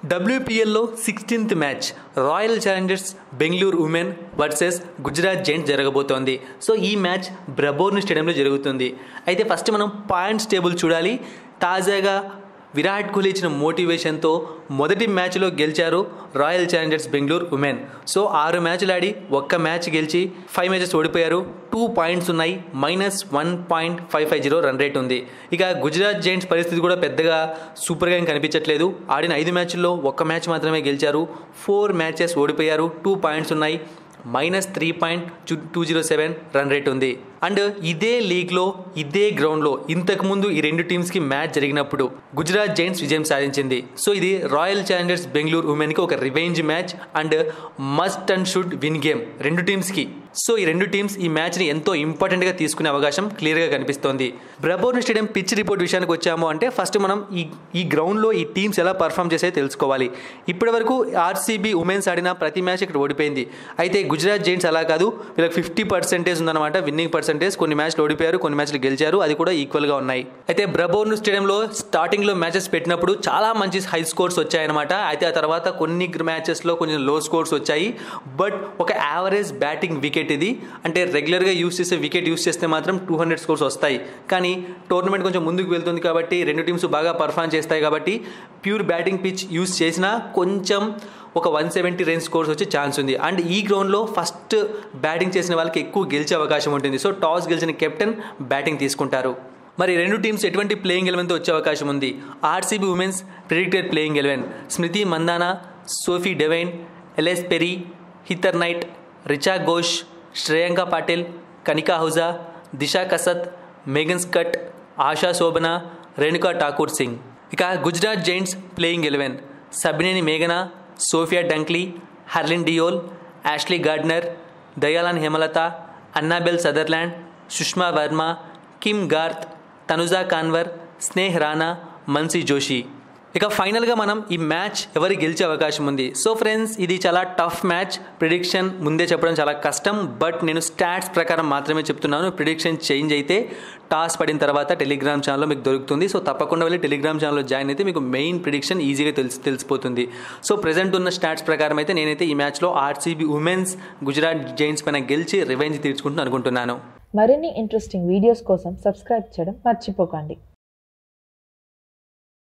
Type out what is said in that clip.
డబ్ల్యూపీఎల్లో sixteenth match Royal Challengers Bengaluru women versus Gujarat Giants జరగబోతోంది so ఈ match Brabourne స్టేడియంలో జరుగుతుంది అయితే ఫస్ట్ మనం పాయింట్స్ టేబుల్ చూడాలి తాజాగా విరాట్ కోహ్లీ ఇచ్చిన మోటివేషన్తో మొదటి మ్యాచ్లో గెలిచారు Royal Challengers Bengaluru women so ఆరు మ్యాచ్లు ఆడి ఒక్క మ్యాచ్ గెలిచి ఫైవ్ మ్యాచెస్ ఓడిపోయారు టూ పాయింట్స్ ఉన్నాయి minus one point five five zero run rate ఉంది ఇక గుజరాత్ జైంట్స్ పరిస్థితి కూడా పెద్దగా సూపర్గా ఏం కనిపించట్లేదు ఆడిన ఐదు మ్యాచ్ల్లో ఒక్క మ్యాచ్ మాత్రమే గెలిచారు ఫోర్ మ్యాచెస్ ఓడిపోయారు టూ పాయింట్స్ ఉన్నాయి minus three point two zero seven run rate ఉంది అండ్ ఇదే లీగ్లో ఇదే గ్రౌండ్లో ఇంతకుముందు ఈ రెండు టీమ్స్కి మ్యాచ్ జరిగినప్పుడు గుజరాత్ జైంట్స్ విజయం సాధించింది సో ఇది రాయల్ ఛాలెంజర్స్ బెంగళూరు ఉమెన్కి ఒక revenge match and must and should win game రెండు టీమ్స్కి సో ఈ రెండు టీమ్స్ ఈ మ్యాచ్ని ఎంతో ఇంపార్టెంట్గా తీసుకునే అవకాశం క్లియర్గా కనిపిస్తోంది బ్రబోర్న్ స్టేడియం పిచ్ రిపోర్ట్ విషయానికి వచ్చాము అంటే ఫస్ట్ మనం ఈ ఈ గ్రౌండ్లో ఈ టీమ్స్ ఎలా పర్ఫామ్ చేసాయో తెలుసుకోవాలి ఇప్పటి వరకు ఆర్సీబీ ఉమెన్స్ ఆడిన ప్రతి మ్యాచ్ ఇక్కడ ఓడిపోయింది అయితే గుజరాత్ జైంట్స్ అలా కాదు వీళ్ళకి ఫిఫ్టీ పర్సెంటేజ్ ఉందన్నమాట విన్నింగ్ పర్సెంటేజ్ కొన్ని మ్యాచ్లు ఓడిపోయారు కొన్ని మ్యాచ్లు గెలిచారు అది కూడా ఈక్వల్గా ఉన్నాయి అయితే బ్రబోర్న్ స్టేడియంలో స్టార్టింగ్లో మ్యాచెస్ పెట్టినప్పుడు చాలా మంచి హై స్కోర్స్ వచ్చాయన్నమాట అయితే ఆ తర్వాత కొన్ని మ్యాచెస్లో కొంచెం లో స్కోర్స్ వచ్చాయి బట్ ఒక యావరేజ్ బ్యాటింగ్ వికెట్ ఇది అంటే రెగ్యులర్గా యూస్ చేసే వికెట్ యూస్ చేస్తే మాత్రం టూ హండ్రెడ్ స్కోర్స్ వస్తాయి కానీ టోర్నమెంట్ కొంచెం ముందుకు వెళ్తుంది కాబట్టి రెండు టీమ్స్ బాగా పర్ఫామ్ చేస్తాయి కాబట్టి ప్యూర్ బ్యాటింగ్ పిచ్ యూస్ చేసినా కొంచెం ఒక వన్ సెవెంటీ రేంజ్ స్కోర్స్ వచ్చే ఛాన్స్ ఉంది అండ్ ఈ గ్రౌండ్లో ఫస్ట్ బ్యాటింగ్ చేసిన వాళ్ళకి ఎక్కువ గెలిచే అవకాశం ఉంటుంది సో టాస్ గెలిచిన కెప్టెన్ బ్యాటింగ్ తీసుకుంటారు మరి రెండు టీమ్స్ ఎటువంటి ప్లేయింగ్ ఎలెవెన్తో వచ్చే అవకాశం ఉంది RCB women's predicted playing eleven Smriti Mandhana Sophie Devine Ellyse Perry Heather Knight Richa Ghosh Shreyanka Patil Kanika Ahuja Disha Kasat Megan Schutt Asha Sobhana Renuka Thakur Singh ఇక Gujarat Giants playing eleven Sabbhineni మేఘన Sophia Dunkley Harleen Deol Ashleigh Gardner Dayalan Hemalatha Annabel Sutherland Sushma Verma Kim Garth Tanuja Kanwar Sneh Rana Mansi Joshi ఇక ఫైనల్గా మనం ఈ మ్యాచ్ ఎవరికి గెలిచే అవకాశం ఉంది సో ఫ్రెండ్స్ ఇది చాలా టఫ్ మ్యాచ్ ప్రిడిక్షన్ ముందే చెప్పడం చాలా కష్టం బట్ నేను స్టాట్స్ ప్రకారం మాత్రమే చెప్తున్నాను ప్రిడిక్షన్ చేంజ్ అయితే టాస్ పడిన తర్వాత టెలిగ్రామ్ ఛానల్లో మీకు దొరుకుతుంది సో తప్పకుండా వెళ్ళి టెలిగ్రామ్ ఛానల్లో జాయిన్ అయితే మీకు మెయిన్ ప్రిడిక్షన్ ఈజీగా తెలిసి తెలిసిపోతుంది సో ప్రెసెంట్ ఉన్న స్టాట్స్ ప్రకారం అయితే నేనైతే ఈ మ్యాచ్లో ఆర్సీబీ ఉమెన్స్ గుజరాత్ జైంట్స్ పైన గెలిచి రివెంజ్ తీర్చుకుంటూ అనుకుంటున్నాను మరిన్ని ఇంట్రెస్టింగ్ వీడియోస్ కోసం సబ్స్క్రైబ్ చేయడం మర్చిపోకండి